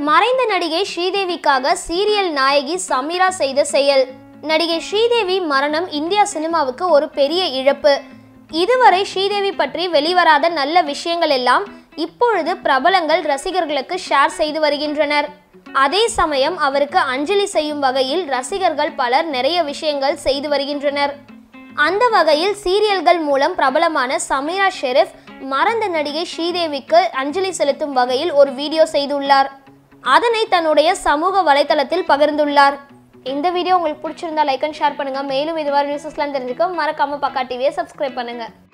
மறைந்த நடிகை ஸ்ரீதேவிக்காக சீரியல் நாயகி சமீரா செய்த செயல் நடிகை ஸ்ரீதேவி மரணம் இந்தியா சினிமாவுக்கு ஒரு பெரிய இழப்பு இதுவரை ஸ்ரீதேவி பற்றி வெளிவராத நல்ல விஷயங்கள் எல்லாம் இப்பொழுது பிரபலங்கள் ரசிகர்களுக்கு ஷேர் செய்து வருகின்றனர் அதே சமயம் அவருக்கு அஞ்சலி செய்யும் வகையில் ரசிகர்கள் பலர் நிறைய விஷயங்கள் செய்து வருகின்றனர் அந்த வகையில் சீரியல்கள் மூலம் பிரபலமான சமீரா ஷெரீப் மறந்த நடிகை ஸ்ரீதேவிக்கு அஞ்சலி செலுத்தும் வகையில் ஒரு வீடியோ செய்துள்ளார் அதனை தன்னுடைய சமூக வலைத்தளத்தில் பகிர்ந்துள்ளார் இந்த வீடியோ உங்களுக்கு பிடிச்சிருந்தா லைக் அண்ட் ஷேர் பண்ணுங்க மேலும் இதுவரை நியூஸஸ்லாம் தெரிஞ்சுக்க மறக்காம பக்கா டிவியை சப்ஸ்கிரைப் பண்ணுங்க